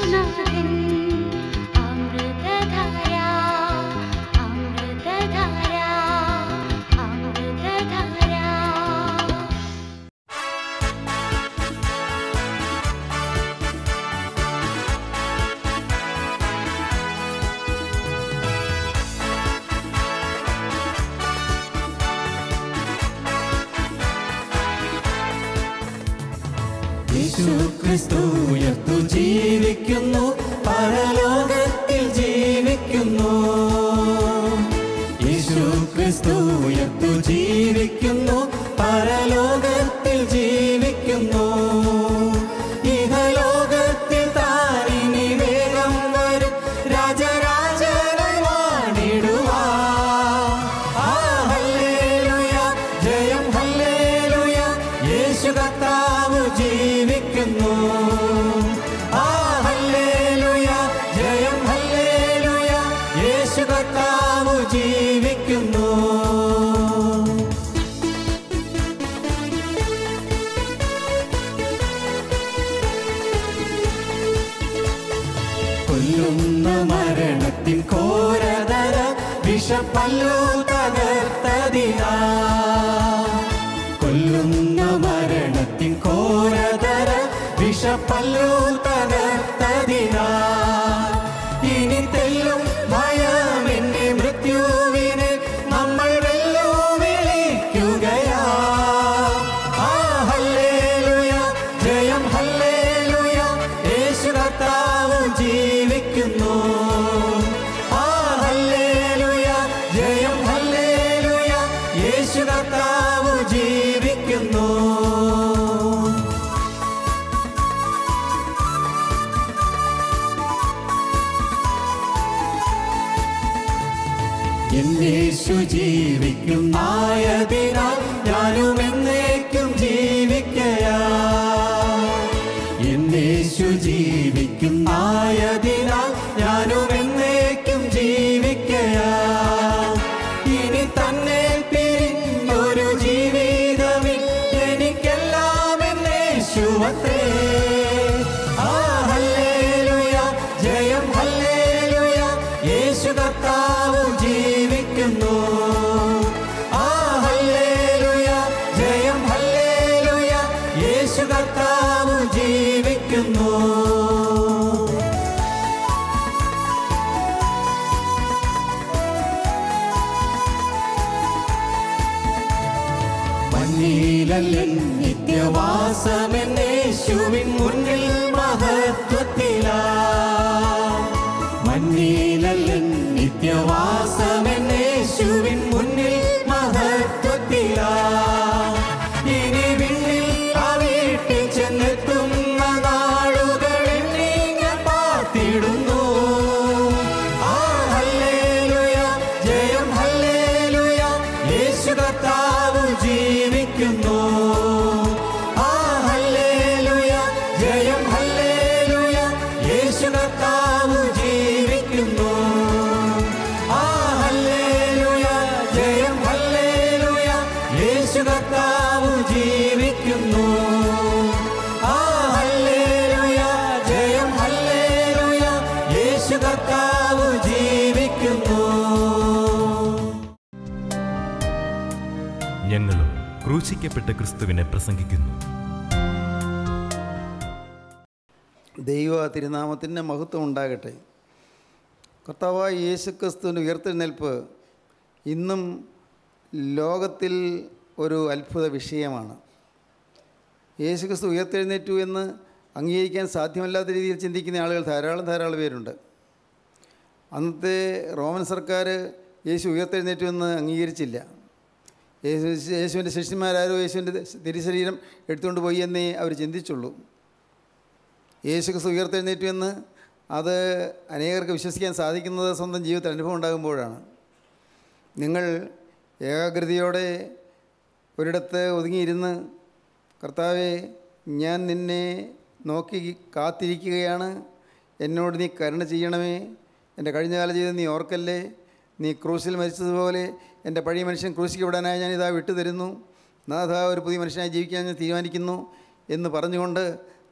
യേശുനാഥൻ അമൃതധാര അമൃതധാര അമൃതധാര യേശു ക്രിസ്തു ഉയർത്തു ജീവിക്കുന്നു പരലോകത്തിൽ ജീവിക്കുന്നു യേശു ക്രിസ്തു ഉയർത്തു ജീവിക്കുന്നു പരലോകത്തിൽ ജീവിക്കുന്നു ഇഹലോകത്തിൽ താനിനി വേഗം വരും രാജരാജനായി വാണിടുവാ ആ ഹല്ലേലൂയ ജയം ഹല്ലേലൂയ യേശു കർത്താവ് ജീവിക്കുന്നു ആ ഹല്ലേലൂയ ജയം ഹല്ലേലൂയ യേശു കർത്താവ് ജീവിക്കുന്നു കൊല്ലുന്ന മരണത്തിൻ ഘോരതര വിഷപ്പല്ലു തകർത്തതിനാ കൊല്ലുന്ന മരണത്തിൻ ഘോരതര വിഷപ്പല്ലു തകർത്തതിനാ ഇനി തെല്ലും ഭയമെന്നെ മൃത്യുവിനെ നമ്മൾ വെല്ലു വിളിക്കുകയാ ആ ഹല്ലേലൂയ ജയം ഹല്ലേലൂയ യേശു കർത്താവ് ജീവിക്കുന്നു ആ ഹല്ലേലൂയ ജയം ഹല്ലേലൂയ യേശു കർത്താവ് ജീവിക്കുന്നു എന്നേശു ജീവിക്കുന്നായതിനാൽ ഞാനും എന്നേക്കും ജീവിക്കയാ എന്നേശു ജീവിക്കുന്നായതിനാൽ ഞാനും എന്നേക്കും ജീവിക്കയാ ഇനി തന്നെ പിരിഞ്ഞൊരു ജീവിതമിൽ എനിക്കെല്ലാം എന്നേശുവത്രേ ആ ഹല്ലേലൂയ ജയം ഹല്ലേലൂയ യേശു കർത്താവ് ജീവിക്കുന്നു ആ ഹല്ലേലൂയ ജയം ഹല്ലേലൂയ യേശു കർത്താവ് ജീവിക്കുന്നു മഞ്ഞിലല്ലൻ നിത്യവാസമെന്നേശുവിൻ മുന്നിൽ മഹത്വത്തിലാ മഞ്ഞിലല്ലൻ നിത്യവാസമെന്നേശുവിൻ മുന്നിൽ മഹത്വത്തിലാ ഇനി വിണ്ണിൽ ആ വീട്ടിൽ ചെന്നെത്തുന്ന നാളുകളിൽ നീ ഞാൻ പാർത്തിടുന്നു ആ ഹല്ലേലൂയ ജയം ഹല്ലേലൂയ യേശു കർത്താവ് ജീവിക്കുന്നു ആ ഹല്ലേലൂയ ജയം ഹല്ലേലൂയ യേശു കർത്താവ് ജീവിക്കുന്നു ആ ഹല്ലേലൂയ ജയം ഹല്ലേലൂയ യേശു കർത്താവ് ജീവിക്കുന്നു ആ ഹല്ലേലൂയ ജയം ഹല്ലേലൂയ യേശു കർത്താവ് ജീവിക്കുന്നു ഞങ്ങളും ക്രൂശിക്കപ്പെട്ട ക്രിസ്തുവിനെ പ്രസംഗിക്കുന്നു ദൈവ തിരുനാമത്തിൻ്റെ മഹത്വം ഉണ്ടാകട്ടെ കർത്താവായ യേശുക്രിസ്തുവിൻ്റെ ഉയർത്തെഴുന്നേൽപ്പ് ഇന്നും ലോകത്തിൽ ഒരു അത്ഭുത വിഷയമാണ് യേശുക്രിസ്തു ഉയർത്തെഴുന്നേറ്റു എന്ന് അംഗീകരിക്കാൻ സാധ്യമല്ലാത്ത രീതിയിൽ ചിന്തിക്കുന്ന ആളുകൾ ധാരാളം ധാരാളം പേരുണ്ട് അന്നത്തെ റോമൻ സർക്കാർ യേശു ഉയർത്തെഴുന്നേറ്റു എന്ന് അംഗീകരിച്ചില്ല യേശു യേശുവിൻ്റെ ശിഷ്യന്മാരാരോ യേശുവിൻ്റെ തിരുശരീരം എടുത്തുകൊണ്ട് പോയി എന്നേ അവർ ചിന്തിച്ചുള്ളൂ യേശു ക്രിസ്തു ഉയർത്തെഴുന്നേറ്റു എന്ന് അത് അനേകർക്ക് വിശ്വസിക്കാൻ സാധിക്കുന്നത് സ്വന്തം ജീവിതത്തിൽ അനുഭവം ഉണ്ടാകുമ്പോഴാണ് നിങ്ങൾ ഏകാഗ്രതയോടെ ഒരിടത്ത് ഒതുങ്ങിയിരുന്ന് കർത്താവെ ഞാൻ നിന്നെ നോക്കി കാത്തിരിക്കുകയാണ് എന്നോട് നീ കരുണ ചെയ്യണമേ എൻ്റെ കഴിഞ്ഞകാല ജീവിതം നീ ഓർക്കല്ലേ നീ ക്രൂശിൽ മരിച്ചതുപോലെ എൻ്റെ പഴയ മനുഷ്യൻ ക്രൂശിക്കപ്പെടാനായി ഞാനിതാ വിട്ടുതരുന്നു നാഥ ഒരു പുതിയ മനുഷ്യനായി ജീവിക്കാൻ ഞാൻ തീരുമാനിക്കുന്നു എന്ന് പറഞ്ഞുകൊണ്ട്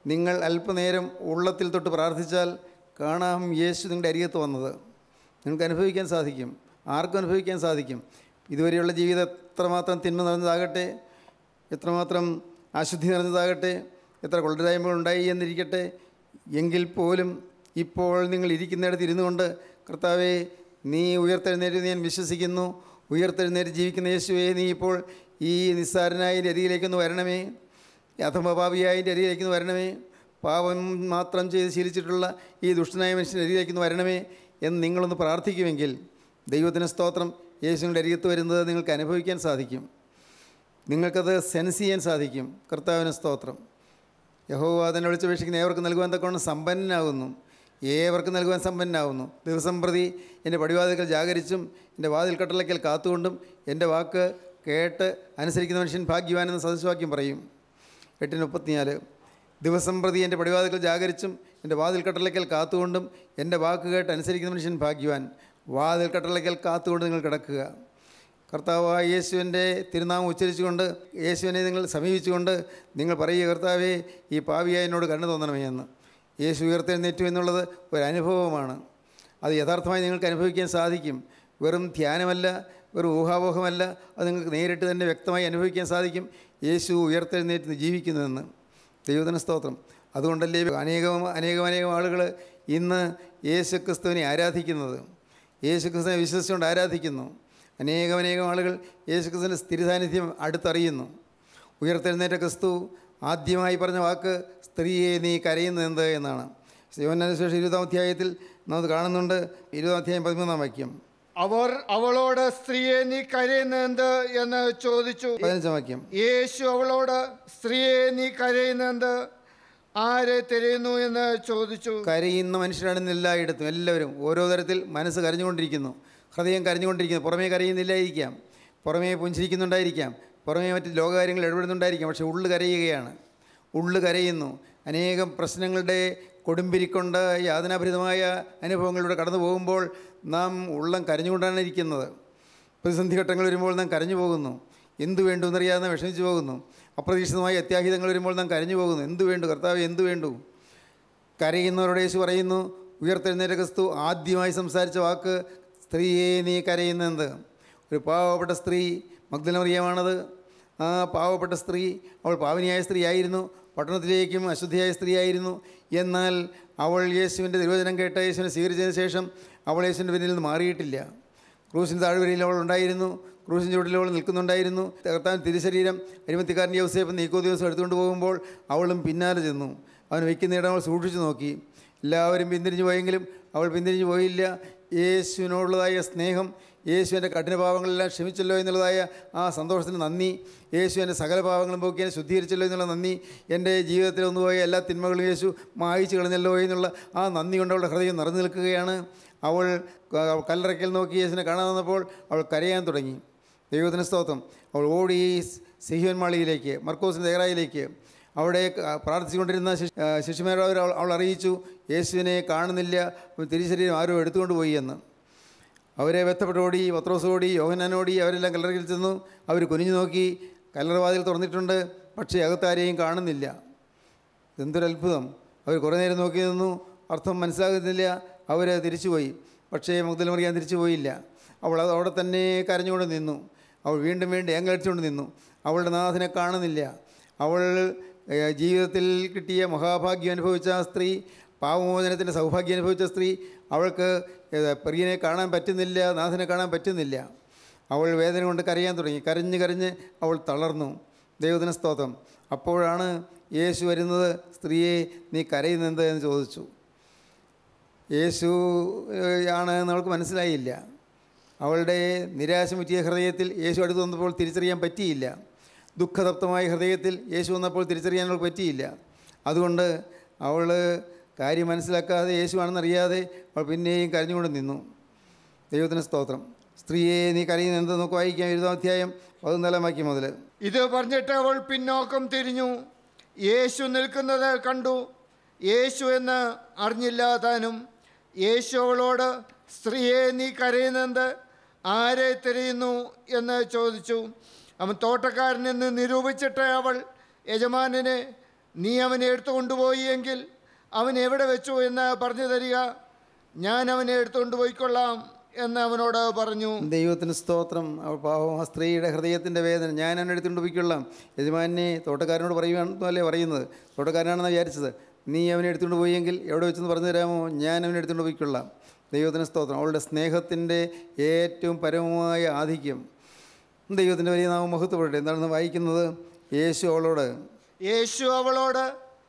നിങ്ങൾ അല്പനേരം ഉള്ളത്തിൽ തൊട്ട് പ്രാർത്ഥിച്ചാൽ കാണാം യേശു നിങ്ങളുടെ അരികത്ത് വന്നത് നിങ്ങൾക്ക് അനുഭവിക്കാൻ സാധിക്കും ആർക്കും അനുഭവിക്കാൻ സാധിക്കും ഇതുവരെയുള്ള ജീവിതം എത്രമാത്രം തിന്മ നിറഞ്ഞതാകട്ടെ എത്രമാത്രം അശുദ്ധി നിറഞ്ഞതാകട്ടെ എത്ര കൊള്ളരായ്മകൾ ഉണ്ടായി എന്നിരിക്കട്ടെ എങ്കിൽ പോലും ഇപ്പോൾ നിങ്ങൾ ഇരിക്കുന്നിടത്ത് ഇരുന്നു കൊണ്ട് കർത്താവെ നീ ഉയർത്തെഴുന്നേറ്റ് ഞാൻ വിശ്വസിക്കുന്നു ഉയർത്തെഴുന്നേറ്റ് ജീവിക്കുന്ന യേശുവെ നീ ഇപ്പോൾ ഈ നിസ്സാരനായ എൻ്റെ അരികിലേക്കൊന്ന് വരണമേ അധമപാപിയായ എൻ്റെ അരികിലേക്കൊന്ന് വരണമേ പാപം മാത്രം ചെയ്ത് ശീലിച്ചിട്ടുള്ള ഈ ദുഷ്ടനായ മനുഷ്യൻ്റെ അരികിലേക്കൊന്ന് വരണമേ എന്ന് നിങ്ങളൊന്ന് പ്രാർത്ഥിക്കുമെങ്കിൽ ദൈവത്തിന് സ്തോത്രം യേശുവിൻ്റെ അരികത്ത് വരുന്നത് നിങ്ങൾക്ക് അനുഭവിക്കാൻ സാധിക്കും നിങ്ങൾക്കത് സെൻസ് ചെയ്യാൻ സാധിക്കും കർത്താവിന് സ്തോത്രം യഹോവ അതിനെ വിളിച്ചപേക്ഷിക്കുന്ന ഏവർക്കും നൽകുവാൻ തക്കവണ്ണം സമ്പന്നനാകുന്നു ഏവർക്കും നൽകുവാൻ സമ്പന്നനാകുന്നു ദിവസം പ്രതി എൻ്റെ പടിവാതിൽക്കൽ ജാഗരിച്ചും എൻ്റെ വാതിൽ കട്ടളയ്ക്കൽ കാത്തുകൊണ്ടും എൻ്റെ വാക്ക് കേട്ട് അനുസരിക്കുന്ന മനുഷ്യൻ ഭാഗ്യവാനെന്ന് സദസ്യവാക്യം പറയും എട്ടിന് മുപ്പത്തിനാല് ദിവസം പ്രതി എൻ്റെ പടിവാതിൽക്കൽ ജാഗരിച്ചും എൻ്റെ വാതിൽ കട്ടളയ്ക്കൽ കാത്തുകൊണ്ടും എൻ്റെ വാക്ക് കേട്ട് അനുസരിക്കുന്ന മനുഷ്യൻ ഭാഗ്യവാൻ വാതിൽ കട്ടളയ്ക്കൽ കാത്തുകൊണ്ട് നിങ്ങൾ കിടക്കുക കർത്താവായ യേശുവിൻ്റെ തിരുനാമം ഉച്ചരിച്ചുകൊണ്ട് യേശുവിനെ നിങ്ങൾ സമീപിച്ചുകൊണ്ട് നിങ്ങൾ പറയുക കർത്താവേ ഈ പാവിയായ എന്നോട് കണ്ണു തോന്നണമേ എന്ന് യേശു ഉയർത്തെഴുന്നേറ്റു എന്നുള്ളത് ഒരു അനുഭവമാണ് അത് യഥാർത്ഥമായി നിങ്ങൾക്ക് അനുഭവിക്കാൻ സാധിക്കും വെറും ധ്യാനമല്ല വെറും ഊഹാപോഹമല്ല അത് നിങ്ങൾക്ക് നേരിട്ട് തന്നെ വ്യക്തമായി അനുഭവിക്കാൻ സാധിക്കും യേശു ഉയർത്തെഴുന്നേറ്റ് ജീവിക്കുന്നതെന്ന് ദൈവത്തിന് സ്തോത്രം അതുകൊണ്ടല്ലേ അനേകം അനേകം അനേകം ആളുകൾ ഇന്ന് യേശു ക്രിസ്തുവിനെ ആരാധിക്കുന്നത് യേശു ക്രിസ്തുവിനെ വിശ്വസിച്ചുകൊണ്ട് ആരാധിക്കുന്നു അനേകം അനേകം ആളുകൾ യേശു ക്രിസ്തുവിൻ്റെ സ്ഥിരസാന്നിധ്യം അടുത്തറിയുന്നു ഉയർത്തെഴുന്നേറ്റ ക്രിസ്തു ആദ്യമായി പറഞ്ഞ വാക്ക് സ്ത്രീയെ നീ കരയുന്നത് എന്ത് എന്നാണ് ശിവനാനുശേഷം ഇരുപതാം അധ്യായത്തിൽ നമുക്ക് കാണുന്നുണ്ട് ഇരുപതാം അധ്യായം പതിമൂന്നാം വാക്യം അവർ അവളോട് സ്ത്രീയെ നീ കരയുന്നെന്ത് എന്ന് ചോദിച്ചു പതിനഞ്ചാം വാക്യം യേശു അവളോട് സ്ത്രീയെ നീ കരയുന്നെന്ത് ആരെ തിരയുന്നു എന്ന് ചോദിച്ചു കരയുന്ന മനുഷ്യരാണ് എല്ലായിടത്തും എല്ലാവരും ഓരോ തരത്തിൽ മനസ്സ് കരഞ്ഞുകൊണ്ടിരിക്കുന്നു ഹൃദയം കരഞ്ഞുകൊണ്ടിരിക്കുന്നു പുറമേ കരയുന്നില്ലായിരിക്കാം പുറമേ പുഞ്ചിരിക്കുന്നുണ്ടായിരിക്കാം പുറമേ മറ്റ് ലോകകാര്യങ്ങൾ ഇടപെടുന്നുണ്ടായിരിക്കാം പക്ഷേ ഉള്ളു കരയുകയാണ് ഉള്ളു കരയുന്നു അനേകം പ്രശ്നങ്ങളുടെ കൊടുമ്പിരിക്കൊണ്ട് യാതനാഭരിതമായ അനുഭവങ്ങളിലൂടെ കടന്നു പോകുമ്പോൾ നാം ഉള്ളം കരഞ്ഞുകൊണ്ടാണ് ഇരിക്കുന്നത് പ്രതിസന്ധി ഘട്ടങ്ങൾ വരുമ്പോൾ നാം കരഞ്ഞു പോകുന്നു എന്തു വേണ്ടു എന്നറിയാതെ നാം വിഷമിച്ചു പോകുന്നു അപ്രതീക്ഷിതമായ അത്യാഹിതങ്ങൾ വരുമ്പോൾ നാം കരഞ്ഞു പോകുന്നു എന്തു വേണ്ടു കർത്താവ് എന്തു വേണ്ടു കരയുന്നവരോട് യേശു പറയുന്നു ഉയർത്തെഴുന്നേറ്റ ക്രിസ്തു ആദ്യമായി സംസാരിച്ച വാക്ക് സ്ത്രീയെ നീ കരയുന്നെന്ത് ഒരു പാവപ്പെട്ട സ്ത്രീ മഗ്ദലമറിയമാണത് ആ പാവപ്പെട്ട സ്ത്രീ അവൾ പാവനിയായ സ്ത്രീ ആയിരുന്നു പട്ടണത്തിലേക്കും അശുദ്ധിയായ സ്ത്രീയായിരുന്നു എന്നാൽ അവൾ യേശുവിൻ്റെ നിർവചനം കേട്ട യേശുവിനെ സ്വീകരിച്ചതിന് ശേഷം അവൾ യേശുവിൻ്റെ പിന്നിൽ നിന്ന് മാറിയിട്ടില്ല ക്രൂശിൻ്റെ താഴ്വരയിൽ അവൾ ഉണ്ടായിരുന്നു ക്രൂശിൻ ചുവട്ടിൽ അവൾ നിൽക്കുന്നുണ്ടായിരുന്നു കർത്താൻ തിരുശരീരം അരിമത്തിക്കാരൻ യൗസേപ്പ് നീക്കോ ദിവസം എടുത്തുകൊണ്ട് പോകുമ്പോൾ അവളും പിന്നാലെ ചെന്നു അവൻ വയ്ക്കുന്നിടം അവൾ സൂക്ഷിച്ചു നോക്കി എല്ലാവരും പിന്തിരിഞ്ഞു പോയെങ്കിലും അവൾ പിന്തിരിഞ്ഞു പോയില്ല യേശുവിനോടുള്ളതായ സ്നേഹം യേശുവിൻ്റെ കഠിനപാവങ്ങളെല്ലാം ക്ഷമിച്ചല്ലോ എന്നുള്ളതായ ആ സന്തോഷത്തിന് നന്ദി യേശു എൻ്റെ സകല പാവങ്ങളും പോക്കി എന്നെ ശുദ്ധീകരിച്ചല്ലോ എന്നുള്ള നന്ദി എൻ്റെ ജീവിതത്തിൽ ഒന്നുപോയ എല്ലാ തിന്മകളും യേശു മായിച്ചു കളഞ്ഞല്ലോ എന്നുള്ള ആ നന്ദി കൊണ്ട് അവളുടെ ഹൃദയം നിറഞ്ഞു നിൽക്കുകയാണ് അവൾ ക- കല്ലറയ്ക്കൽ നോക്കി യേശുവിനെ കാണാൻ വന്നപ്പോൾ അവൾ കരയാൻ തുടങ്ങി ദൈവത്തിന് സ്തോത്രം അവൾ ഓടി സിഹിയോൻ മാളിയിലേക്ക് മർക്കോസിൻ്റെ ദേറായിലേക്ക് അവിടെ ക- പ്രാർത്ഥിച്ചുകൊണ്ടിരുന്ന ശിശ്- ആ, ശിശുമാരോട് അവൾ അവൾ അറിയിച്ചു യേശുവിനെ കാണുന്നില്ല തിരിശരീരം ആരോ എടുത്തുകൊണ്ട് പോയി എന്ന് അവരെ ബന്ധപ്പെട്ടോടി പത്രോസോടി യോഹനാനോടി അവരെല്ലാം കല്ലറയിൽ ചെന്നു അവർ കുനിഞ്ഞു നോക്കി കല്ലറവാതിൽ തുറന്നിട്ടുണ്ട് പക്ഷേ അകത്താരെയും കാണുന്നില്ല എന്തൊരു അത്ഭുതം അവർ കുറേ നേരം നോക്കി നിന്നു അർത്ഥം മനസ്സിലാകുന്നില്ല അവർ തിരിച്ചുപോയി പക്ഷേ മുഗ്ദലമറിയാൻ തിരിച്ചു പോയില്ല അവൾ അത് അവിടെ തന്നെ കരഞ്ഞുകൊണ്ട് നിന്നു അവൾ വീണ്ടും വീണ്ടും ഏങ്ങടിച്ചുകൊണ്ട് നിന്നു അവളുടെ നാഥനെ കാണുന്നില്ല അവൾ ഏഹ്, ജീവിതത്തിൽ കിട്ടിയ മഹാഭാഗ്യം അനുഭവിച്ച ആ സ്ത്രീ പാവമോചനത്തിൻ്റെ സൗഭാഗ്യം അനുഭവിച്ച സ്ത്രീ അവൾക്ക് ഏഹ്, പ്രിയനെ കാണാൻ പറ്റുന്നില്ല നാഥനെ കാണാൻ പറ്റുന്നില്ല അവൾ വേദന കൊണ്ട് കരയാൻ തുടങ്ങി കരഞ്ഞ് കരഞ്ഞ് അവൾ തളർന്നു ദൈവത്തിന് സ്തോത്രം അപ്പോഴാണ് യേശു വരുന്നത് സ്ത്രീയെ നീ കരയുന്നത് എന്ന് ചോദിച്ചു യേശു ഏഹ്, ആണ് എന്ന് അവൾക്ക് മനസ്സിലായില്ല അവളുടെ നിരാശ മുറ്റിയ ഹൃദയത്തിൽ യേശു അടുത്ത് വന്നപ്പോൾ തിരിച്ചറിയാൻ പറ്റിയില്ല ദുഃഖതപ്തമായ ഹൃദയത്തിൽ യേശു വന്നപ്പോൾ തിരിച്ചറിയാൻ അവൾക്ക് പറ്റിയില്ല അതുകൊണ്ട് അവൾ കാര്യം മനസ്സിലാക്കാതെ യേശുവാണെന്നറിയാതെ അവൾ പിന്നെയും കരഞ്ഞുകൊണ്ട് നിന്നു ദൈവത്തിന് സ്തോത്രം സ്ത്രീയെ നീ കരയുന്നത് എന്ത് നമുക്ക് വായിക്കാം എഴുതാം അധ്യായം പതിനാലാം വാക്യം മുതൽ ഇത് പറഞ്ഞിട്ട് അവൾ പിന്നോക്കം തിരിഞ്ഞു യേശു നിൽക്കുന്നത് കണ്ടു യേശു എന്ന് അറിഞ്ഞില്ല താനും യേശു അവളോട് സ്ത്രീയെ നീ കരയുന്നത് ആരെ തിരയുന്നു എന്ന് ചോദിച്ചു അവൻ തോട്ടക്കാരനെന്ന് നിരൂപിച്ചിട്ട് അവൾ യജമാനനെ നീ അവനെ എടുത്തുകൊണ്ടുപോയി എങ്കിൽ അവൻ എവിടെ വെച്ചു എന്ന് പറഞ്ഞു തരിക ഞാൻ അവനെ എടുത്തുകൊണ്ടുപോയിക്കൊള്ളാം എന്ന് അവനോട് പറഞ്ഞു ദൈവത്തിന് സ്തോത്രം അവൾ പാവം ആ സ്ത്രീയുടെ ഹൃദയത്തിൻ്റെ വേദന ഞാൻ അവനെ എടുത്തുകൊണ്ട് പോയിക്കൊള്ളാം യജമാനെ തോട്ടക്കാരനോട് പറയുകയാണെന്നല്ലേ പറയുന്നത് തോട്ടക്കാരനാണെന്ന് വിചാരിച്ചത് നീ അവനെ എടുത്തുകൊണ്ട് പോയെങ്കിൽ എവിടെ വെച്ചെന്ന് പറഞ്ഞു തരാമോ ഞാൻ അവനെ എടുത്തുകൊണ്ട് പോയിക്കൊള്ളാം ദൈവത്തിന് സ്തോത്രം അവളുടെ സ്നേഹത്തിൻ്റെ ഏറ്റവും പരമമായ ആധിക്യം ദൈവത്തിൻ്റെ വലിയ നാമം മഹത്വപ്പെടട്ടെ എന്താണെന്ന് വായിക്കുന്നത് യേശു അവളോട് യേശു അവളോട്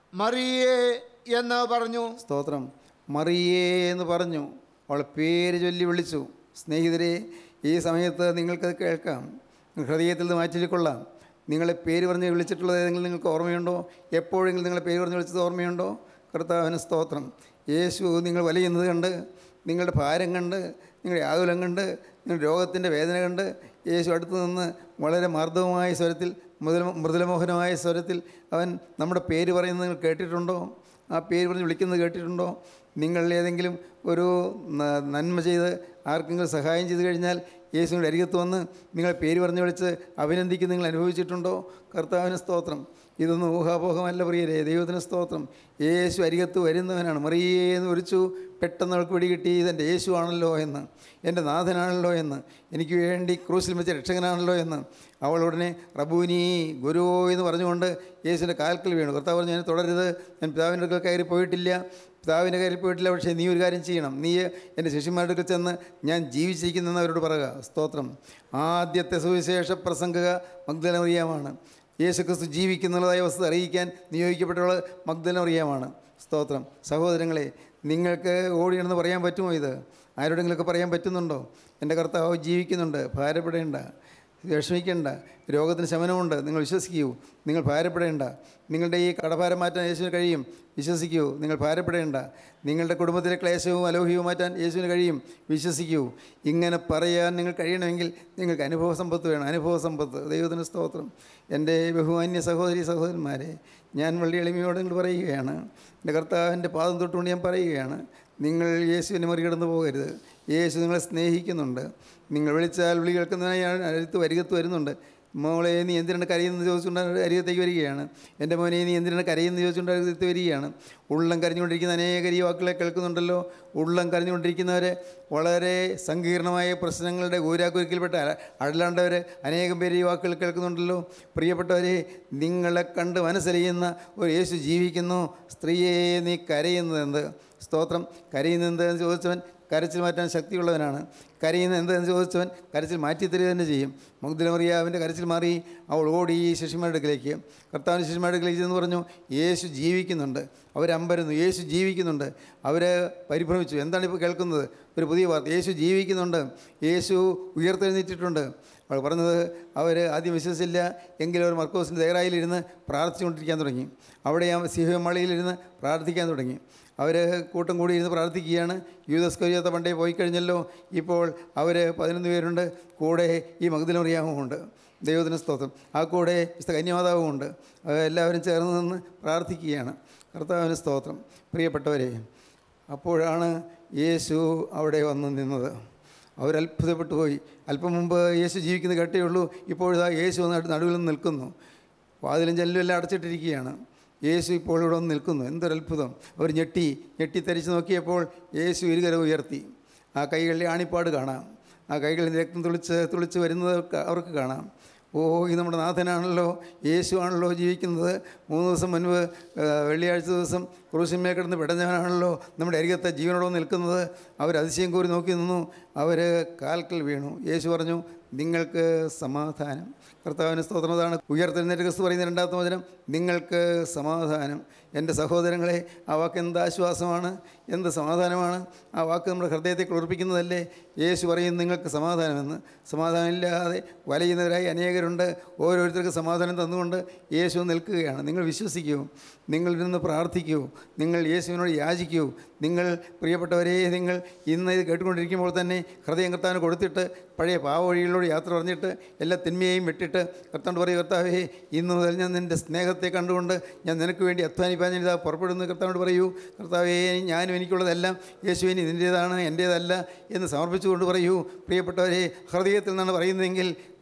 മറിയേ എന്ന് പറഞ്ഞു സ്തോത്രം മറിയേ എന്ന് പറഞ്ഞു അവളെ പേര് ചൊല്ലി വിളിച്ചു സ്നേഹിതരെ ഈ സമയത്ത് നിങ്ങൾക്കത് കേൾക്കാം ഹൃദയത്തിൽ നിന്ന് മാറ്റിക്കൊള്ളാം നിങ്ങളെ പേര് പറഞ്ഞ് വിളിച്ചിട്ടുള്ളത് ഏതെങ്കിലും നിങ്ങൾക്ക് ഓർമ്മയുണ്ടോ എപ്പോഴെങ്കിലും നിങ്ങളെ പേര് പറഞ്ഞ് വിളിച്ചത് ഓർമ്മയുണ്ടോ കർത്താവിന് സ്തോത്രം യേശു നിങ്ങൾ വലയുന്നത് കണ്ട് നിങ്ങളുടെ ഭാരം കണ്ട് നിങ്ങളുടെ ആകുലം കണ്ട് നിങ്ങളുടെ രോഗത്തിൻ്റെ വേദന കണ്ട് യേശു അടുത്ത് നിന്ന് വളരെ മാർദ്ദവമായ സ്വരത്തിൽ മൃദുല മൃദുലമോഹനമായ സ്വരത്തിൽ അവൻ നമ്മുടെ പേര് പറയുന്നത് നിങ്ങൾ കേട്ടിട്ടുണ്ടോ ആ പേര് പറഞ്ഞ് വിളിക്കുന്നത് കേട്ടിട്ടുണ്ടോ നിങ്ങൾ ഏതെങ്കിലും ഒരു ന- നന്മ ചെയ്ത് ആർക്കെങ്കിലും സഹായം ചെയ്തു കഴിഞ്ഞാൽ യേശുവിൻ്റെ അരികത്ത് വന്ന് നിങ്ങളെ പേര് പറഞ്ഞ് വിളിച്ച് അഭിനന്ദിക്കുന്ന നിങ്ങൾ അനുഭവിച്ചിട്ടുണ്ടോ കർത്താവിന് സ്തോത്രം ഇതൊന്നും ഊഹാപോഹമല്ല പ്രിയരെ ദൈവത്തിന് സ്തോത്രം യേശു അരികത്ത് വരുന്നവനാണ് മറിയേ എന്ന് വിളിച്ചു പെട്ടെന്ന് അവൾക്ക് പിടികിട്ടി ഇതെൻ്റെ യേശു ആണല്ലോ എന്ന് എൻ്റെ നാഥനാണല്ലോ എന്ന് എനിക്ക് വേണ്ടി ക്രൂസിൽ വെച്ച രക്ഷകനാണല്ലോ എന്ന് അവൾ ഉടനെ റബൂനി ഗുരു എന്ന് പറഞ്ഞുകൊണ്ട് യേശുവിൻ്റെ കാൽക്കൽ വീണു കർത്താവ് പറഞ്ഞു ഞാൻ തുടരരുത് ഞാൻ പിതാവിൻ്റെ അടുക്കൽ കയറി പോയിട്ടില്ല പിതാവിൻ്റെ കയറി പോയിട്ടില്ല പക്ഷേ നീ ഒരു കാര്യം ചെയ്യണം നീ എൻ്റെ ശിഷ്യന്മാരുടെ അടുക്കൽ ചെന്ന് ഞാൻ ജീവിച്ചിരിക്കുന്നെന്ന് അവരോട് പറയുക സ്തോത്രം ആദ്യത്തെ സുവിശേഷ പ്രസംഗക മഗ്ദല മറിയാമാണ് യേശുക്രിസ്തു ജീവിക്കുന്നുള്ളതായ വസ്തുത അറിയിക്കാൻ നിയോഗിക്കപ്പെട്ടവൾ മഗ്ദല മറിയാമാണ് സ്തോത്രം സഹോദരങ്ങളെ നിങ്ങൾക്ക് ഓടിയാണെന്ന് പറയാൻ പറ്റുമോ ഇത് ആരോടെങ്കിലുമൊക്കെ പറയാൻ പറ്റുന്നുണ്ടോ എൻ്റെ കർത്താവ് ജീവിക്കുന്നുണ്ട് ഭാരപ്പെടേണ്ട വിഷമിക്കേണ്ട രോഗത്തിന് ശമനമുണ്ട് നിങ്ങൾ വിശ്വസിക്കൂ നിങ്ങൾ ഭാരപ്പെടേണ്ട നിങ്ങളുടെ ഈ കടഭാരം മാറ്റാൻ യേശുവിന് കഴിയും വിശ്വസിക്കൂ നിങ്ങൾ ഭാരപ്പെടേണ്ട നിങ്ങളുടെ കുടുംബത്തിലെ ക്ലേശവും അലോഹ്യവും മാറ്റാൻ യേശുവിന് കഴിയും വിശ്വസിക്കൂ ഇങ്ങനെ പറയാൻ നിങ്ങൾ കഴിയണമെങ്കിൽ നിങ്ങൾക്ക് അനുഭവ സമ്പത്ത് വേണം അനുഭവ സമ്പത്ത് ദൈവത്തിന് സ്തോത്രം എൻ്റെ ബഹുമാന്യ സഹോദരി സഹോദരന്മാരെ ഞാൻ വളരെ എളിമയോട് നിങ്ങൾ പറയുകയാണ് എൻ്റെ കർത്താവിൻ്റെ പാദം തൊട്ടുകൊണ്ട് ഞാൻ പറയുകയാണ് നിങ്ങൾ യേശുവിനെ മറികടന്ന് പോകരുത് യേശു നിങ്ങളെ സ്നേഹിക്കുന്നുണ്ട് നിങ്ങൾ വിളിച്ചാൽ വിളി കേൾക്കുന്നതിനായി ഞാൻ അടുത്ത് വരികത്ത് വരുന്നുണ്ട് മോളെ നീ എന്തിനാണ് കരയുന്നത് ചോദിച്ചുകൊണ്ട് അരികത്തേക്ക് വരികയാണ് എൻ്റെ മോനെ നീ എന്തിനാണ് കരയുന്നത് ചോദിച്ചുകൊണ്ട് അരികത്ത് വരികയാണ് ഉള്ളം കരഞ്ഞുകൊണ്ടിരിക്കുന്ന അനേക ഈ വാക്കുകളെ കേൾക്കുന്നുണ്ടല്ലോ ഉള്ളം കരഞ്ഞുകൊണ്ടിരിക്കുന്നവരെ വളരെ സങ്കീർണമായ പ്രശ്നങ്ങളുടെ ഊരാക്കുരുക്കിൽപ്പെട്ട അ- അഴലാണ്ടവർ അനേകം പേര് ഈ വാക്കുകൾ കേൾക്കുന്നുണ്ടല്ലോ പ്രിയപ്പെട്ടവരെ നിങ്ങളെ കണ്ട് മനസ്സറിയുന്ന ഒരു യേശു ജീവിക്കുന്നു സ്ത്രീയെ നീ കരയുന്നത് എന്ത് സ്തോത്രം കരയുന്നത് എന്ത് എന്ന് ചോദിച്ചവൻ കരച്ചിൽ മാറ്റാൻ ശക്തിയുള്ളവനാണ് കരയുന്നത് എന്തെന്ന് ചോദിച്ചവൻ കരച്ചിൽ മാറ്റിത്തരിക തന്നെ ചെയ്യും മുഗ്ധലമറിയാവിൻ്റെ കരച്ചിൽ മാറി അവൾ ഓടി ഈ ശിഷ്യന്മാരുടെ അടുക്കലേക്ക് കർത്താവിൻ്റെ ശിഷ്യന്മാരുടെ അടുക്കലേക്ക് എന്ന് പറഞ്ഞു യേശു ജീവിക്കുന്നുണ്ട് അവരമ്പരുന്നു യേശു ജീവിക്കുന്നുണ്ട് അവർ പരിഭ്രമിച്ചു എന്താണ് ഇപ്പോൾ കേൾക്കുന്നത് ഒരു പുതിയ വാർത്ത യേശു ജീവിക്കുന്നുണ്ട് യേശു ഉയർത്തെഴുന്നേറ്റിട്ടുണ്ട് അവൾ പറഞ്ഞത് അവർ ആദ്യം വിശ്വസിച്ചില്ല എങ്കിലും അവർ മർക്കോസിൻ്റെ ദേറായിലിരുന്ന് പ്രാർത്ഥിച്ചുകൊണ്ടിരിക്കാൻ തുടങ്ങി അവിടെ ആ സിഹമളിയിലിരുന്ന് പ്രാർത്ഥിക്കാൻ തുടങ്ങി അവർ കൂട്ടം കൂടി ഇരുന്ന് പ്രാർത്ഥിക്കുകയാണ് യൂതസ്കരിയാത്ത പണ്ടേ പോയി കഴിഞ്ഞല്ലോ ഇപ്പോൾ അവർ പതിനൊന്ന് പേരുണ്ട് കൂടെ ഈ മഗ്ദലമറിയാമും ഉണ്ട് ദൈവത്തിന് സ്തോത്രം ആ കൂടെ വിശുദ്ധ കന്യാമാതാവും ഉണ്ട് അവർ എല്ലാവരും ചേർന്ന് നിന്ന് പ്രാർത്ഥിക്കുകയാണ് കർത്താവിന് സ്തോത്രം പ്രിയപ്പെട്ടവരെ അപ്പോഴാണ് യേശു അവിടെ വന്ന് നിന്നത് അവരത്ഭുതപ്പെട്ടു പോയി അല്പം മുമ്പ് യേശു ജീവിക്കുന്ന കേട്ടേ ഉള്ളൂ ഇപ്പോഴിതാ യേശു നടു- നടുവിൽ നിന്ന് നിൽക്കുന്നു വാതിലും ജനലും എല്ലാം അടച്ചിട്ടിരിക്കുകയാണ് യേശു ഇപ്പോൾ ഇവിടെ വന്ന് നിൽക്കുന്നു എന്തൊരത്ഭുതം അവർ ഞെട്ടി ഞെട്ടിത്തരിച്ച് നോക്കിയപ്പോൾ യേശു ഇരുകരം ഉയർത്തി ആ കൈകളിലെ ആണിപ്പാട് കാണാം ആ കൈകളിൽ നിന്ന് രക്തം തുളിച്ച് തുളിച്ച് വരുന്നത് അവർക്ക് അവർക്ക് കാണാം ഓ ഇത് നമ്മുടെ നാഥനാണല്ലോ യേശു ആണല്ലോ ജീവിക്കുന്നത് മൂന്ന് ദിവസം മുൻപ് ആ, വെള്ളിയാഴ്ച ദിവസം ക്രൂശന്മേ കിടന്ന് പിടഞ്ഞവനാണല്ലോ നമ്മുടെ അരികത്തെ ജീവനോടെ നിൽക്കുന്നത് അവർ അതിശയം കൂറി നോക്കി നിന്നു അവർ കാൽക്കൽ വീണു യേശു പറഞ്ഞു നിങ്ങൾക്ക് സമാധാനം കർത്താവിന് സ്തോത്രമാണ് ഉയർത്തെഴുന്നേറ്റ് ക്രിസ്തു പറയുന്ന രണ്ടാമത്തെ വചനം നിങ്ങൾക്ക് സമാധാനം എൻ്റെ സഹോദരങ്ങളെ ആ വാക്ക് എന്ത് ആശ്വാസമാണ് എന്ത് സമാധാനമാണ് ആ വാക്ക് നമ്മുടെ ഹൃദയത്തെ കുളിർപ്പിക്കുന്നതല്ലേ യേശു പറയും നിങ്ങൾക്ക് സമാധാനമെന്ന് സമാധാനമില്ലാതെ വലയുന്നവരായി അനേകരുണ്ട് ഓരോരുത്തർക്ക് സമാധാനം തന്നുകൊണ്ട് യേശു നിൽക്കുകയാണ് നിങ്ങൾ വിശ്വസിക്കൂ നിങ്ങൾ ഇരുന്ന് പ്രാർത്ഥിക്കൂ നിങ്ങൾ യേശുവിനോട് യാചിക്കൂ നിങ്ങൾ പ്രിയപ്പെട്ടവരെ നിങ്ങൾ ഇന്ന് ഇത് കേട്ടുകൊണ്ടിരിക്കുമ്പോൾ തന്നെ ഹൃദയം കർത്താവിന് കൊടുത്തിട്ട് പഴയ പാവവഴികളിലൂടെ യാത്ര പറഞ്ഞിട്ട് എല്ലാ തിന്മയെയും വിട്ടിട്ട് കർത്താവ് പറയും കർത്താവേ ഇന്ന് മുതൽ ഞാൻ നിൻ്റെ സ്നേഹത്തെ കണ്ടുകൊണ്ട് ഞാൻ നിനക്ക് വേണ്ടി അധ്വാനിപ്പാൻ ഞാൻ ഇതാ പുറപ്പെടുന്നു കർത്താവിനോട് പറയൂ കർത്താവേ ഞാനും എനിക്കുള്ളതെല്ലാം യേശുവിന് നിൻ്റേതാണ് എൻ്റേതല്ല എന്ന് സമർപ്പിച്ചുകൊണ്ട് പറയൂ പ്രിയപ്പെട്ടവരെ ഹൃദയത്തിൽ നിന്നാണ് പറയുന്നതെങ്കിൽ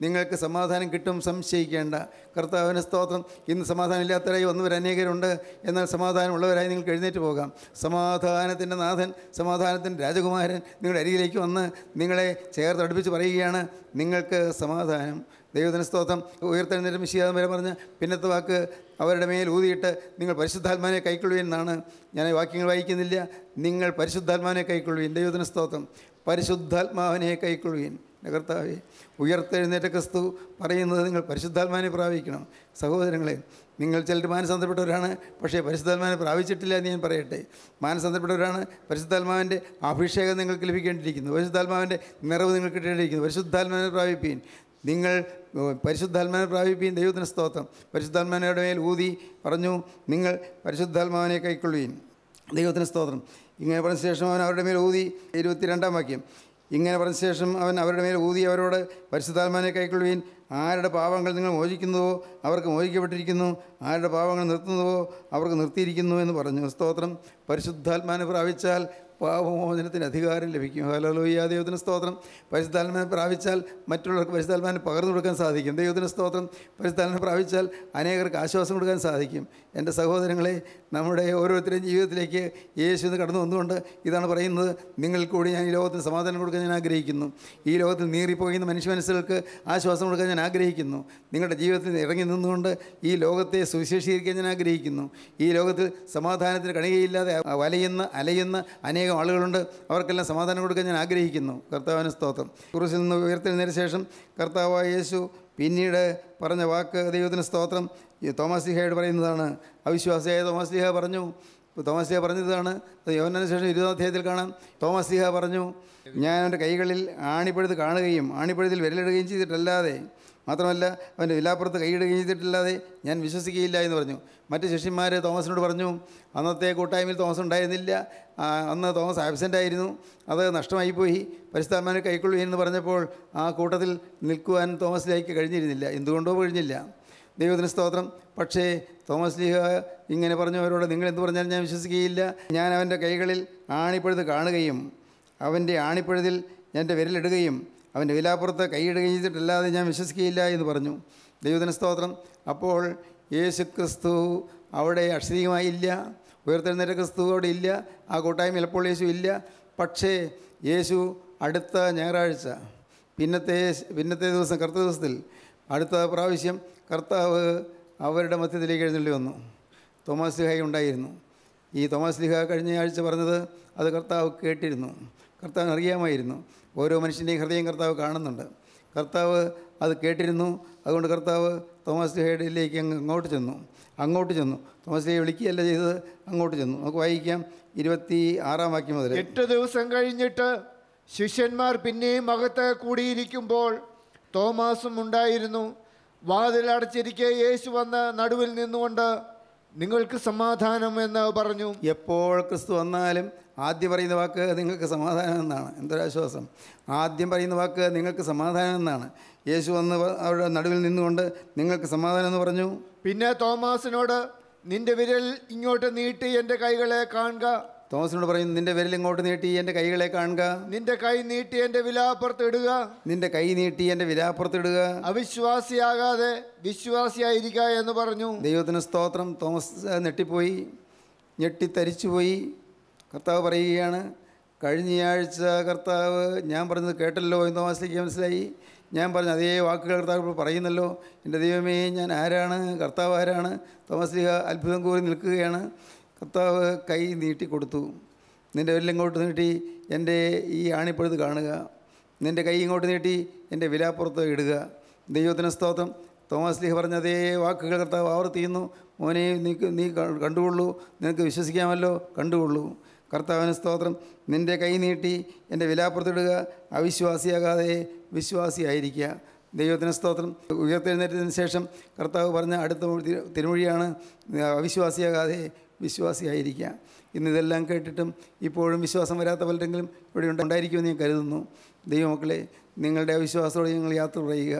നിങ്ങൾക്ക് സമാധാനം കിട്ടും സംശയിക്കേണ്ട കർത്താവിന് സ്തോത്രം ഇന്ന് സമാധാനമില്ലാത്തവരായി വന്നവർ അനേകരുണ്ട് എന്നാൽ സമാധാനമുള്ളവരായി നിങ്ങൾക്ക് എഴുന്നേറ്റ് പോകാം സമാധാനത്തിൻ്റെ നാഥൻ സമാധാനത്തിൻ്റെ രാജകുമാരൻ നിങ്ങളുടെ അരികിലേക്ക് വന്ന് നിങ്ങളെ ചേർത്തടുപ്പിച്ച് പറയുകയാണ് നിങ്ങൾക്ക് സമാധാനം ദൈവത്തിന് സ്തോത്രം ഉയർത്തെഴുന്നേറ്റ് മിശിയാതം വരെ പറഞ്ഞ പിന്നത്തെ വാക്ക് അവരുടെ മേൽ ഊതിയിട്ട് നിങ്ങൾ പരിശുദ്ധാത്മാനെ കൈക്കൊള്ളുവിൻ എന്നാണ് ഞാൻ ഈ വാക്യങ്ങൾ വായിക്കുന്നില്ല നിങ്ങൾ പരിശുദ്ധാത്മാവിനെ കൈക്കൊള്ളുവിൻ ദൈവത്തിന് സ്തോത്രം പരിശുദ്ധാത്മാവിനെ കൈക്കൊള്ളുവിൻ എൻ്റെ കർത്താവെ ഉയർത്തെഴുന്നേറ്റ ക്രിസ്തു പറയുന്നത് നിങ്ങൾ പരിശുദ്ധാത്മാവിനെ പ്രാപിക്കണം സഹോദരങ്ങളെ നിങ്ങൾ ചിലർ മാനസാന്തരപ്പെട്ടവരാണ് പക്ഷേ പരിശുദ്ധാത്മാവിനെ പ്രാപിച്ചിട്ടില്ല എന്ന് ഞാൻ പറയട്ടെ മാനസാന്തരപ്പെട്ടവരാണ് പരിശുദ്ധാത്മാവിൻ്റെ അഭിഷേകം നിങ്ങൾക്ക് ലഭിക്കേണ്ടിയിരിക്കുന്നു പരിശുദ്ധാത്മാവിൻ്റെ നിറവ് നിങ്ങൾക്ക് കിട്ടേണ്ടിയിരിക്കുന്നു പരിശുദ്ധാത്മാവിനെ പ്രാപിപ്പീൻ നിങ്ങൾ ഏഹ്, പരിശുദ്ധാത്മാവിനെ പ്രാപിപ്പീൻ ദൈവത്തിന് സ്തോത്രം പരിശുദ്ധാത്മാവിനയുടെ മേൽ ഊതി പറഞ്ഞു നിങ്ങൾ പരിശുദ്ധാത്മാവിനെ കൈക്കൊള്ളുവീൻ ദൈവത്തിന് സ്തോത്രം ഇങ്ങനെ പറഞ്ഞ ശേഷം അവൻ അവരുടെ മേൽ ഊതി ഇരുപത്തിരണ്ടാം വാക്യം ഇങ്ങനെ പറഞ്ഞ ശേഷം അവൻ അവരുടെ മേൽ ഊതി അവരോട് പരിശുദ്ധാത്മാനെ കൈക്കൊള്ളുവീൻ ആരുടെ പാവങ്ങൾ നിങ്ങൾ മോചിക്കുന്നുവോ അവർക്ക് മോചിക്കപ്പെട്ടിരിക്കുന്നു ആരുടെ പാവങ്ങൾ നിർത്തുന്നുവോ അവർക്ക് നിർത്തിയിരിക്കുന്നു എന്ന് പറഞ്ഞു സ്തോത്രം പരിശുദ്ധാത്മാനെ പ്രാപിച്ചാൽ പാപമോചനത്തിന് അധികാരം ലഭിക്കും ഹലോലോയ്യ ദൈവത്തിന് സ്തോത്രം പരിശുദ്ധാത്മാനെ പ്രാപിച്ചാൽ മറ്റുള്ളവർക്ക് പരിശുദ്ധാത്മാനെ പകർന്നു കൊടുക്കാൻ സാധിക്കും ദൈവത്തിന് സ്തോത്രം പരിശുദ്ധാത്മാനെ പ്രാപിച്ചാൽ അനേകർക്ക് ആശ്വാസം കൊടുക്കാൻ സാധിക്കും എൻ്റെ സഹോദരങ്ങളെ നമ്മുടെ ഓരോരുത്തരുടെയും ജീവിതത്തിലേക്ക് യേശു എന്ന് കടന്നു വന്നുകൊണ്ട് ഇതാണ് പറയുന്നത് നിങ്ങൾ കൂടി ഞാൻ ഈ ലോകത്തിന് സമാധാനം കൊടുക്കാൻ ഞാൻ ആഗ്രഹിക്കുന്നു ഈ ലോകത്തിൽ നീറിപ്പോകുന്ന മനുഷ്യ മനസ്സുകൾക്ക് ആശ്വാസം കൊടുക്കാൻ ഞാൻ ആഗ്രഹിക്കുന്നു നിങ്ങളുടെ ജീവിതത്തിൽ ഇറങ്ങി നിന്നുകൊണ്ട് ഈ ലോകത്തെ സുവിശേഷീകരിക്കാൻ ഞാൻ ആഗ്രഹിക്കുന്നു ഈ ലോകത്തിൽ സമാധാനത്തിന് കണികയില്ലാതെ വലയുന്ന അലയുന്ന അനേകം ആളുകളുണ്ട് അവർക്കെല്ലാം സമാധാനം കൊടുക്കാൻ ഞാൻ ആഗ്രഹിക്കുന്നു കർത്താവിന് സ്തോത്രം കുറിച്ചിൽ നിന്ന് ഉയർത്തെഴുന്നതിന് ശേഷം കർത്താവായ യേശു പിന്നീട് പറഞ്ഞ വാക്ക് ദൈവത്തിന് സ്തോത്രം ഈ തോമസ് ലിഹയോട് പറയുന്നതാണ് അവിശ്വാസിയായ തോമസ് ലിഹ പറഞ്ഞു തോമസ് ലിഹ പറഞ്ഞതാണ് അത് യോഹന്നാന് ശേഷം ഇരുപതാം അധ്യായത്തിൽ കാണാം തോമസ് ലിഹ പറഞ്ഞു ഞാൻ അവൻ്റെ കൈകളിൽ ആണിപ്പഴുത് കാണുകയും ആണിപ്പഴുതിൽ വിരലിടുകയും ചെയ്തിട്ടല്ലാതെ മാത്രമല്ല അവൻ്റെ വിലാപ്പുറത്ത് കൈയിടുകയും ചെയ്തിട്ടില്ലാതെ ഞാൻ വിശ്വസിക്കുകയില്ല എന്ന് പറഞ്ഞു മറ്റ് ശിഷ്യന്മാർ തോമസിനോട് പറഞ്ഞു അന്നത്തെ കൂട്ടായ്മയിൽ തോമസ് ഉണ്ടായിരുന്നില്ല ആ, അന്ന് തോമസ് ആബ്സെൻ്റ് ആയിരുന്നു അത് നഷ്ടമായിപ്പോയി പരിശുദ്ധാത്മാനെ കൈക്കൊള്ളു എന്ന് പറഞ്ഞപ്പോൾ ആ കൂട്ടത്തിൽ നിൽക്കുവാൻ തോമസിലേക്ക് കഴിഞ്ഞിരുന്നില്ല എന്തുകൊണ്ടോ കഴിഞ്ഞില്ല ദൈവത്തിന് സ്തോത്രം പക്ഷേ തോമസ് ലീഹ ഇങ്ങനെ പറഞ്ഞവരോട് നിങ്ങൾ എന്ത് പറഞ്ഞാലും ഞാൻ വിശ്വസിക്കുകയില്ല ഞാൻ അവൻ്റെ കൈകളിൽ ആണിപ്പഴുത് കാണുകയും അവൻ്റെ ആണിപ്പഴുതിൽ എൻ്റെ വിരലിടുകയും അവൻ്റെ വിലാപ്പുറത്ത് കൈയിടുകയും ചെയ്തിട്ടല്ലാതെ ഞാൻ വിശ്വസിക്കുകയില്ല എന്ന് പറഞ്ഞു ദൈവത്തിന് സ്തോത്രം അപ്പോൾ യേശു ക്രിസ്തു അവിടെ അക്ഷരീയമായില്ല ഉയർത്തെഴുന്നേറ്റ ക്രിസ്തു അവിടെ ഇല്ല ആ കൂട്ടായ്മ ഇപ്പോൾ യേശു ഇല്ല പക്ഷേ യേശു അടുത്ത ഞായറാഴ്ച പിന്നത്തെ പിന്നത്തെ ദിവസം കറുത്ത ദിവസത്തിൽ അടുത്ത പ്രാവശ്യം കർത്താവ് അവരുടെ മധ്യത്തിലേക്ക് എഴുന്നള്ളി വന്നു തോമസ് ലിഹായി ഉണ്ടായിരുന്നു ഈ തോമസ് ലിഹ കഴിഞ്ഞ ആഴ്ച പറഞ്ഞത് അത് കർത്താവ് കേട്ടിരുന്നു കർത്താവിന് അറിയാമായിരുന്നു ഓരോ മനുഷ്യൻ്റെയും ഹൃദയം കർത്താവ് കാണുന്നുണ്ട് കർത്താവ് അത് കേട്ടിരുന്നു അതുകൊണ്ട് കർത്താവ് തോമസ് ലിഹയിലേക്ക് അങ്ങ് അങ്ങോട്ട് ചെന്നു അങ്ങോട്ട് ചെന്നു തോമസ് ലിഹയെ വിളിക്കുകയല്ല ചെയ്തത് അങ്ങോട്ട് ചെന്നു നമുക്ക് വായിക്കാം ഇരുപത്തി ആറാം വാക്യം മുതൽ എട്ട് ദിവസം കഴിഞ്ഞിട്ട് ശിഷ്യന്മാർ പിന്നെയും അകത്ത് കൂടിയിരിക്കുമ്പോൾ തോമാസും ഉണ്ടായിരുന്നു വാതിലടച്ചിരിക്കെ യേശു വന്ന് നടുവിൽ നിന്നുകൊണ്ട് നിങ്ങൾക്ക് സമാധാനം എന്ന് പറഞ്ഞു എപ്പോൾ ക്രിസ്തു വന്നാലും ആദ്യം പറയുന്ന വാക്ക് നിങ്ങൾക്ക് സമാധാനം എന്നാണ് എന്തൊരാശ്വാസം ആദ്യം പറയുന്ന വാക്ക് നിങ്ങൾക്ക് സമാധാനം എന്നാണ് യേശു വന്ന് വ- അവരുടെ നടുവിൽ നിന്നുകൊണ്ട് നിങ്ങൾക്ക് സമാധാനം എന്ന് പറഞ്ഞു പിന്നെ തോമാസിനോട് നിന്റെ വിരൽ ഇങ്ങോട്ട് നീട്ടി എൻ്റെ കൈകളെ കാണുക തോമസിനോട് പറയുന്നു നിന്റെ വിരൽ ഇങ്ങോട്ട് നീട്ടി എൻ്റെ കൈകളെ കാണുക നിന്റെ കൈ നീട്ടി എൻ്റെ വിലാപ്പുറത്ത് ഇടുക നിന്റെ കൈ നീട്ടി എൻ്റെ വിലാപ്പുറത്തിടുക അവിശ്വാസിയാകാതെ വിശ്വാസിയായിരിക്കുക എന്ന് പറഞ്ഞു ദൈവത്തിന് സ്തോത്രം തോമസ് നെട്ടിപ്പോയി ഞെട്ടിത്തരിച്ചുപോയി കർത്താവ് പറയുകയാണ് കഴിഞ്ഞയാഴ്ച കർത്താവ് ഞാൻ പറഞ്ഞത് കേട്ടല്ലോ എന്ന് തോമസിലേക്ക് മനസ്സിലായി ഞാൻ പറഞ്ഞ അതേ വാക്കുകൾ കർത്താവ് ഇപ്പോൾ പറയുന്നല്ലോ എൻ്റെ ദൈവമേ ഞാൻ ആരാണ് കർത്താവ് ആരാണ് തോമസ് ലീഹ അത്ഭുതം കോരി നിൽക്കുകയാണ് കർത്താവ് കൈ നീട്ടി കൊടുത്തു നിൻ്റെ വിരൽ ഇങ്ങോട്ട് നീട്ടി എൻ്റെ ഈ ആണിപ്പഴുത് കാണുക നിൻ്റെ കൈ ഇങ്ങോട്ട് നീട്ടി എൻ്റെ വിലാപ്പുറത്ത് ഇടുക ദൈവത്തിന് സ്തോത്രം തോമസ് ലീഹ പറഞ്ഞ അതേ വാക്കുകൾ കർത്താവ് ആവർത്തിക്കുന്നു മോനെ നീ നീ ക- കണ്ടുകൊള്ളൂ നിനക്ക് വിശ്വസിക്കാമല്ലോ കണ്ടുകൊള്ളൂ കർത്താവിന് സ്തോത്രം നിൻ്റെ കൈ നീട്ടി എൻ്റെ വിലാപ്പുറത്തിടുക അവിശ്വാസിയാകാതെ വിശ്വാസിയായിരിക്കുക ദൈവത്തിന് സ്തോത്രം ഉയർത്തെഴുന്നേറ്റതിന് ശേഷം കർത്താവ് പറഞ്ഞ അടുത്ത തിരു- തിരുമൊഴിയാണ് അവിശ്വാസിയാകാതെ വിശ്വാസിയായിരിക്കുക ഇന്ന് ഇതെല്ലാം കേട്ടിട്ടും ഇപ്പോഴും വിശ്വാസം വരാത്ത പലരെങ്കിലും ഇവിടെ ഉണ്ട്- ഉണ്ടായിരിക്കുമെന്ന് ഞാൻ കരുതുന്നു ദൈവമക്കളെ നിങ്ങളുടെ അവിശ്വാസത്തോടെ നിങ്ങൾ യാത്ര പറയുക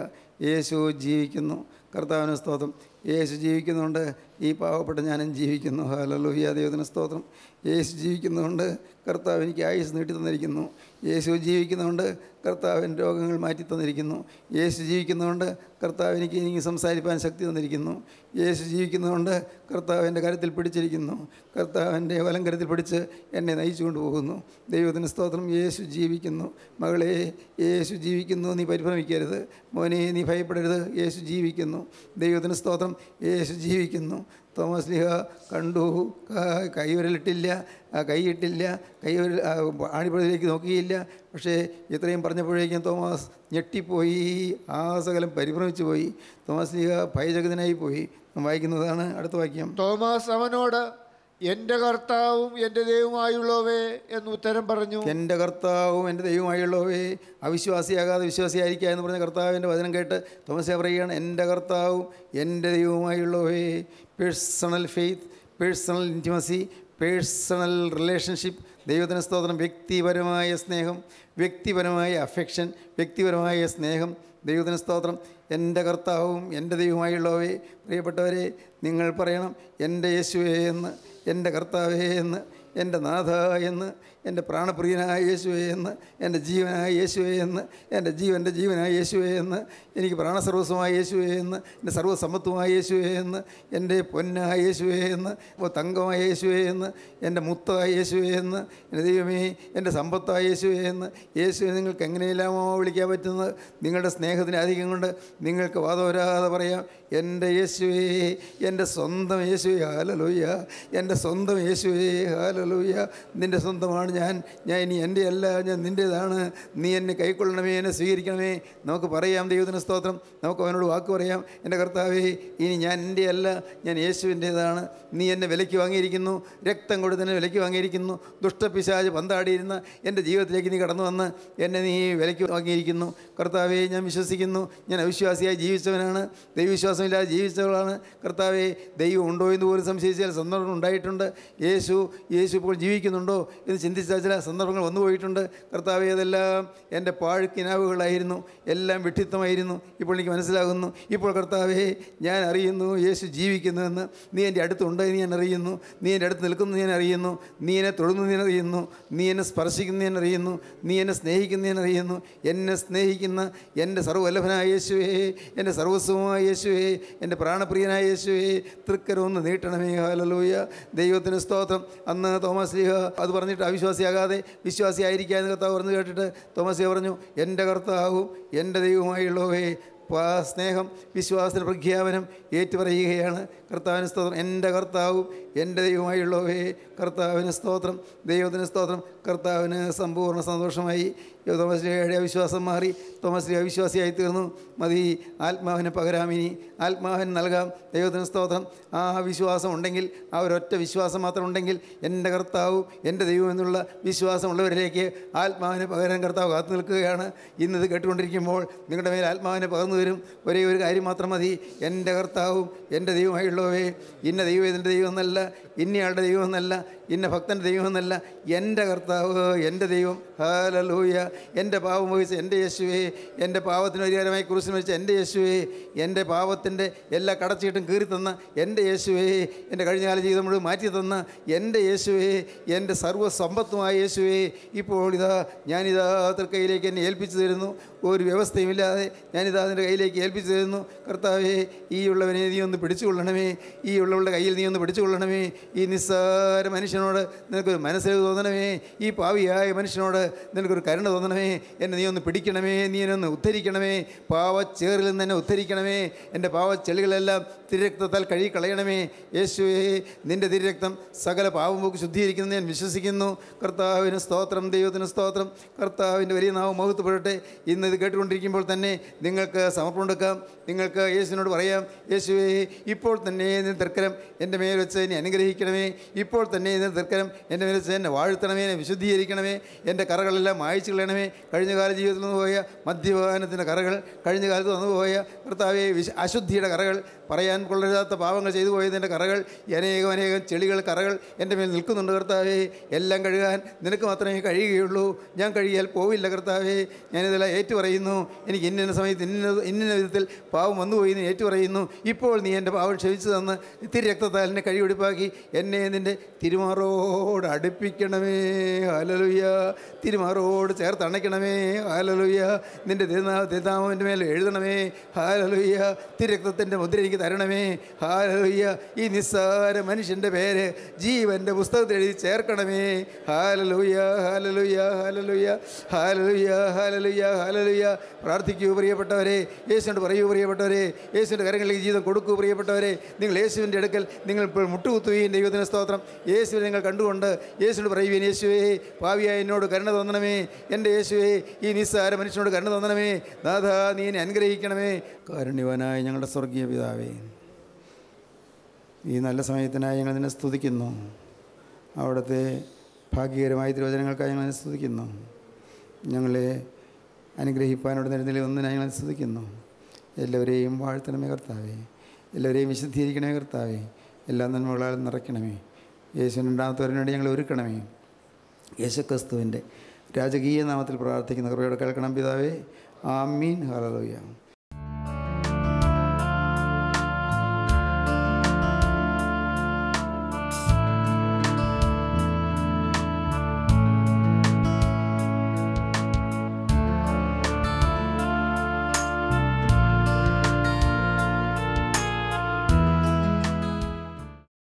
യേശു ജീവിക്കുന്നു കർത്താവിന് സ്തോത്രം യേശു ജീവിക്കുന്നുണ്ട് ഈ പാവപ്പെട്ട ഞാനും ജീവിക്കുന്നു ഹലലുഹിയ ദൈവത്തിന് സ്തോത്രം യേശു ജീവിക്കുന്നുണ്ട് കർത്താവ് എനിക്ക് ആയുസ് നീട്ടി തന്നിരിക്കുന്നു യേശു ജീവിക്കുന്നുണ്ട് കർത്താവിൻ്റെ രോഗങ്ങൾ മാറ്റി തന്നിരിക്കുന്നു യേശു ജീവിക്കുന്നുണ്ട് കർത്താവ് എനിക്ക് ഇനി സംസാരിപ്പാൻ ശക്തി തന്നിരിക്കുന്നു യേശു ജീവിക്കുന്നുണ്ട് കർത്താവ് എൻ്റെ കരത്തിൽ പിടിച്ചിരിക്കുന്നു കർത്താവിൻ്റെ വലം കരത്തിൽ പിടിച്ച് എന്നെ നയിച്ചു കൊണ്ടുപോകുന്നു ദൈവത്തിന് സ്തോത്രം യേശു ജീവിക്കുന്നു മകളെ യേശു ജീവിക്കുന്നു നീ പരിഭ്രമിക്കരുത് മോനെ നീ ഭയപ്പെടരുത് യേശു ജീവിക്കുന്നു ദൈവത്തിന് സ്തോത്രം യേശു ജീവിക്കുന്നു തോമസ് ലിഹ കണ്ടു ക- കൈവിരലിട്ടില്ല ആ കൈയിട്ടില്ല കൈവിരൽ ആ ആണിപ്പുഴയിലേക്ക് നോക്കിയില്ല പക്ഷേ ഇത്രയും പറഞ്ഞപ്പോഴേക്കും തോമസ് ഞെട്ടിപ്പോയി ആ സകലം പരിഭ്രമിച്ചു പോയി തോമസ് ലിഹ ഭയചകിതനായി പോയി നാം വായിക്കുന്നതാണ് അടുത്ത വാക്യം തോമസ് അവനോട് എൻ്റെ കർത്താവും എൻ്റെ ദൈവമായുള്ളവേ എന്ന് ഉത്തരം പറഞ്ഞു എൻ്റെ കർത്താവും എൻ്റെ ദൈവമായുള്ളവേ അവിശ്വാസിയാകാതെ വിശ്വാസിയായിരിക്കുക എന്ന് പറഞ്ഞ കർത്താവിൻ്റെ വചനം കേട്ട് തോമസ് പറയുകയാണ് എൻ്റെ കർത്താവും എൻ്റെ ദൈവമായുള്ളവേ personal faith personal intimacy personal relationship ദൈവത്തിന് സ്തോത്രം വ്യക്തിപരമായ സ്നേഹം വ്യക്തിപരമായ അഫെക്ഷൻ വ്യക്തിപരമായ സ്നേഹം ദൈവത്തിന് സ്തോത്രം എൻ്റെ കർത്താവും എൻ്റെ ദൈവമായുള്ളവേ പ്രിയപ്പെട്ടവരെ നിങ്ങൾ പറയണം എൻ്റെ യേശുവേ എന്ന് എൻ്റെ കർത്താവേ എന്ന് എൻ്റെ നാഥ എന്ന് എൻ്റെ പ്രാണപ്രിയനായ യേശുവേ എന്ന് എൻ്റെ ജീവനായ യേശുവേ എന്ന് എൻ്റെ ജീവൻ്റെ ജീവനായ യേശുവേ എന്ന് എനിക്ക് പ്രാണസർവസ്വമായ യേശുവേ എന്ന് എൻ്റെ സർവ്വസമ്പത്തുമായ യേശുവേ എന്ന് എൻ്റെ പൊന്നായ യേശുവേ എന്ന് ഓ തങ്കമായ യേശുവേ എന്ന് എൻ്റെ മുത്തായ യേശുവേ എന്ന് എൻ്റെ ദൈവമേ എൻ്റെ സമ്പത്തായ യേശുവേ എന്ന് യേശുവെ നിങ്ങൾക്ക് എങ്ങനെയെല്ലാമോ വിളിക്കാൻ പറ്റുന്നത് നിങ്ങളുടെ സ്നേഹത്തിന് അധികം കൊണ്ട് നിങ്ങൾക്ക് വാദവരാതെ പറയാം എൻ്റെ യേശുവേ എൻ്റെ സ്വന്തം യേശുവേ ഹാലലൂയ എൻ്റെ സ്വന്തം യേശുവേ ഹാലലൂയ നിൻ്റെ സ്വന്തമാണ് ഞാൻ ഞാൻ ഇനി എൻ്റെ അല്ല ഞാൻ നിൻ്റേതാണ് നീ എന്നെ കൈക്കൊള്ളണമേ എന്നെ സ്വീകരിക്കണമേ നമുക്ക് പറയാം ദൈവത്തിന് സ്തോത്രം നമുക്ക് അവനോട് വാക്ക് പറയാം എൻ്റെ കർത്താവേ ഇനി ഞാൻ എൻ്റെ അല്ല ഞാൻ യേശുവിൻ്റേതാണ് നീ എന്നെ വിലയ്ക്ക് വാങ്ങിയിരിക്കുന്നു രക്തം കൊടുത്ത് എന്നെ വിലയ്ക്ക് വാങ്ങിയിരിക്കുന്നു ദുഷ്ടപിശാജ് പന്താടിയിരുന്ന എൻ്റെ ജീവിതത്തിലേക്ക് നീ കടന്നു വന്ന് എന്നെ നീ വിലയ്ക്ക് വാങ്ങിയിരിക്കുന്നു കർത്താവെ ഞാൻ വിശ്വസിക്കുന്നു ഞാൻ അവിശ്വാസിയായി ജീവിച്ചവനാണ് ദൈവവിശ്വാസമില്ലാതെ ജീവിച്ചവളാണ് കർത്താവെ ദൈവം ഉണ്ടോ എന്ന് പോലും സംശയിച്ച ചില സന്ദർഭങ്ങൾ ഉണ്ടായിട്ടുണ്ട് യേശു യേശു ഇപ്പോൾ ജീവിക്കുന്നുണ്ടോ എന്ന് ചിന്തിച്ച ചില സന്ദർഭങ്ങൾ വന്നു പോയിട്ടുണ്ട് കർത്താവെ അതെല്ലാം എൻ്റെ പാഴ്ക്കിനാവുകളായിരുന്നു എല്ലാം വിഡ്ഢിത്തമായിരുന്നു ഇപ്പോൾ എനിക്ക് മനസ്സിലാകുന്നു ഇപ്പോൾ കർത്താവെ ഞാൻ അറിയുന്നു യേശു ജീവിക്കുന്നുവെന്ന് നീ എൻ്റെ അടുത്തുണ്ട് എന്ന് ഞാൻ അറിയുന്നു നീ എൻ്റെ അടുത്ത് നിൽക്കുന്നു ഞാൻ അറിയുന്നു നീ എന്നെ തൊടുന്നു ഞാൻ അറിയുന്നു നീ എന്നെ സ്പർശിക്കുന്നു ഞാൻ അറിയുന്നു നീ എന്നെ സ്നേഹിക്കുന്നു ഞാൻ അറിയുന്നു എന്നെ സ്നേഹിക്കുന്ന എൻ്റെ സർവ്വവല്ലഭനായ യേശുവേ എൻ്റെ സർവസ്വമായ യേശുവേ എൻ്റെ പ്രാണപ്രിയനായ യേശുവേ തൃക്കരമൊന്ന് നീട്ടണമേ ഹാലലൂയ ദൈവത്തിന് സ്തോത്രം അന്ന് തോമസ് ലീഹ അത് പറഞ്ഞിട്ട് അവിശ്വാസിയാകാതെ വിശ്വാസിയായിരിക്കുക എന്ന് കർത്താവ് പറഞ്ഞു കേട്ടിട്ട് തോമസ് ലീഹ പറഞ്ഞു എൻ്റെ കർത്താവും എൻ്റെ ദൈവമായുള്ളവേ ആ സ്നേഹം വിശ്വാസത്തിന് പ്രഖ്യാപനം ഏറ്റുപറയുകയാണ് കർത്താവിന് സ്തോത്രം എൻ്റെ കർത്താവും എൻ്റെ ദൈവമായുള്ളവേ കർത്താവിന് സ്തോത്രം ദൈവത്തിന് സ്തോത്രം കർത്താവിന് സമ്പൂർണ്ണ സന്തോഷമായി തോമസ് ലീഹയുടെ അവിശ്വാസം മാറി തോമസ് ലീഹ അവിശ്വാസിയായി തീർന്നു മതി ആത്മാവിന് പകരാമിനി ആത്മാവിന് നൽകാം ദൈവത്തിന് സ്തോത്രം ആ വിശ്വാസം ഉണ്ടെങ്കിൽ ആ ഒരൊറ്റ വിശ്വാസം മാത്രം ഉണ്ടെങ്കിൽ എൻ്റെ കർത്താവും എൻ്റെ ദൈവം എന്നുള്ള വിശ്വാസമുള്ളവരിലേക്ക് ആത്മാവിന് പകരം കർത്താവ് കാത്തു നിൽക്കുകയാണ് ഇന്നിത് കേട്ടുകൊണ്ടിരിക്കുമ്പോൾ നിങ്ങളുടെ മേൽ ആത്മാവിനെ പകർന്നു വരും ഒരേ ഒരു കാര്യം മാത്രം മതി എൻ്റെ കർത്താവും എൻ്റെ ദൈവമായുള്ളവേ ഇന്ന ദൈവം ഇതിൻ്റെ ദൈവം എന്നല്ല ഇന്നയാളുടെ ദൈവം എന്നല്ല ഇന്ന ഭക്തൻ്റെ ദൈവം എന്നല്ല എൻ്റെ കർത്താവ് എൻ്റെ ദൈവം ഹാലലൂയ എൻ്റെ പാവം വഹിച്ച എൻ്റെ യേശുവേ എൻ്റെ പാവത്തിന് പരിഹാരമായി കുറിച്ച് വെച്ച എൻ്റെ യേശുവേ എൻ്റെ പാവത്തിൻ്റെ എല്ലാ കടച്ചീട്ടും കീറി തന്ന എൻ്റെ യേശുവേ എൻ്റെ കഴിഞ്ഞകാല ജീവിതം മുഴുവൻ മാറ്റി തന്ന എൻ്റെ യേശുവേ എൻ്റെ സർവ്വസമ്പത്തുമായ യേശുവേ ഇപ്പോൾ ഇതാ ഞാനിതാ തൃക്കൈയിലേക്ക് എന്നെ ഏൽപ്പിച്ചു തരുന്നു ഒരു വ്യവസ്ഥയുമില്ലാതെ ഞാനിതാ അതിൻ്റെ കയ്യിലേക്ക് ഏൽപ്പിച്ചു തരുന്നു കർത്താവേ ഈ ഉള്ളവനെ നീ ഒന്ന് പിടിച്ചുകൊള്ളണമേ ഈ ഉള്ളവളുടെ കയ്യിൽ നീ ഒന്ന് പിടിച്ചുകൊള്ളണമേ ഈ നിസ്സാര മനുഷ്യനോട് നിനക്കൊരു മനസ്സിൽ തോന്നണമേ ഈ പാവിയായ മനുഷ്യനോട് നിനക്കൊരു കരുണ തോന്നണമേ എന്നെ നീ ഒന്ന് പിടിക്കണമേ നീ എന്നെ ഒന്ന് ഉദ്ധരിക്കണമേ പാവച്ചേറിൽ നിന്ന് എന്നെ ഉദ്ധരിക്കണമേ എൻ്റെ പാവച്ചെളികളെല്ലാം തിരക്തത്താൽ കഴുകി കളയണമേ യേശുവേ നിൻ്റെ തിരക്തം സകല പാവം പോക്ക് ശുദ്ധീകരിക്കുന്നത് ഞാൻ വിശ്വസിക്കുന്നു കർത്താവിന് സ്തോത്രം ദൈവത്തിന് സ്തോത്രം കർത്താവിൻ്റെ വലിയ നാവ് മുഖത്തുപെടട്ടെ ഇന്ന് ഇത് കേട്ടുകൊണ്ടിരിക്കുമ്പോൾ തന്നെ നിങ്ങൾക്ക് സമർപ്പണം എടുക്കാം നിങ്ങൾക്ക് യേശുവിനോട് പറയാം യേശുവേ ഇപ്പോൾ തന്നെ നിന്റെ തർക്കരം എൻ്റെ മേൽ വെച്ച് എന്നെ അനുഗ്രഹിക്കണമേ ഇപ്പോൾ തന്നെ എന്നെ തീർക്കണം എൻ്റെ മേലെ എന്നെ വാഴ്ത്തണമേ എന്നെ വിശുദ്ധീകരിക്കണമേ എൻ്റെ കറകളെല്ലാം മായച്ചു കളയണമേ കഴിഞ്ഞ കാല ജീവിതത്തിൽ നിന്ന് പോയ മദ്യപാനത്തിൻ്റെ കറകൾ കഴിഞ്ഞ കാലത്ത് വന്നു പോയ കർത്താവെ വിശ അശുദ്ധിയുടെ കറകൾ പറയാൻ കൊള്ളരുതാത്ത പാവങ്ങൾ ചെയ്തു പോയതിൻ്റെ കറകൾ അനേകം അനേകം ചെളികൾ കറകൾ എൻ്റെ മേൽ നിൽക്കുന്നുണ്ട് കർത്താവേ എല്ലാം കഴുകാൻ നിനക്ക് മാത്രമേ കഴിയുകയുള്ളൂ ഞാൻ കഴിയാൽ പോവില്ല കർത്താവേ ഞാനിതെല്ലാം ഏറ്റു പറയുന്നു എനിക്ക് ഇന്ന സമയത്ത് ഇന്ന ഇന്ന വിധത്തിൽ പാവം വന്നുപോയി എന്ന് ഏറ്റു പറയുന്നു ഇപ്പോൾ നീ എൻ്റെ പാവം ക്ഷമിച്ചു തന്ന് ഇത്തിരി രക്തത്താൽ എന്നെ കഴിവെടുപ്പാക്കി എന്നെ നിൻ്റെ തിരുമാറോട് അടുപ്പിക്കണമേ ഹാലലുയ്യ തിരുമാറോട് ചേർത്ത് അണയ്ക്കണമേ ഹാലലുയ്യ നിൻ്റെ തിരുനാ തിരുനാമൻ്റെ മേൽ എഴുതണമേ ഹാലലുയ്യ തിരക്തത്തിൻ്റെ മുദ്ര എനിക്ക് തരണമേ ഹാലലുയ്യ ഈ നിസ്സാര മനുഷ്യൻ്റെ പേര് ജീവൻ്റെ പുസ്തകത്തിൽ എഴുതി ചേർക്കണമേ ഹാലലുയ്യ ഹാലലുയ്യ ഹാലലുയ്യ ഹാലലുയ്യ ഹാലലുയ്യ ഹാലലുയ്യ പ്രാർത്ഥിക്കൂ പ്രിയപ്പെട്ടവരെ യേശുവിനോട് പറയൂ പ്രിയപ്പെട്ടവരെ യേശുവിൻ്റെ കരങ്ങളിലേക്ക് ജീവിതം കൊടുക്കൂ പ്രിയപ്പെട്ടവരെ നിങ്ങൾ യേശുവിൻ്റെ അടുക്കൽ നിങ്ങൾ ഇപ്പോൾ മുട്ടുകുത്തുകയും ദൈവത്തിന് സ്തോത്രം യേശുവിനെ നിങ്ങൾ കണ്ടുകൊണ്ട് യേശുവിനോട് പറയുകയും യേശുവേ ഭാവിയായ എന്നോട് കരുണ തോന്നണമേ എൻ്റെ യേശുവേ ഈ നിസ്സാര മനുഷ്യനോട് കരുണ തോന്നണമേ നാഥ നീ എന്നെ അനുഗ്രഹിക്കണമേ കാരുണ്യവനായ ഞങ്ങളുടെ സ്വർഗീയ പിതാവേ ഈ നല്ല സമയത്തിനായി ഞങ്ങൾ നിന്നെ സ്തുതിക്കുന്നു അവിടുത്തെ ഭാഗ്യകരമായ തിരുവചനങ്ങൾക്കായി ഞങ്ങൾ നിന്നെ സ്തുതിക്കുന്നു ഞങ്ങളെ അനുഗ്രഹിപ്പാനോട് നിരുന്നിൽ ഒന്നിനായി ഞങ്ങൾ സ്തുതിക്കുന്നു എല്ലാവരെയും വാഴ്ത്തണമേ കർത്താവേ എല്ലാവരെയും വിശുദ്ധീകരിക്കണമേ കർത്താവേ എല്ലാ നന്മകളാലും നിറയ്ക്കണമേ യേശുവിന് രണ്ടാമത്തവരിന് വേണ്ടി ഞങ്ങളെ ഒരുക്കണമേ യേശുക്രിസ്തുവിൻ്റെ രാജകീയ നാമത്തിൽ പ്രാർത്ഥിക്കുന്ന കൃപയോടെ കേൾക്കണം പിതാവേ ആമീൻ ഹലലോയ്യ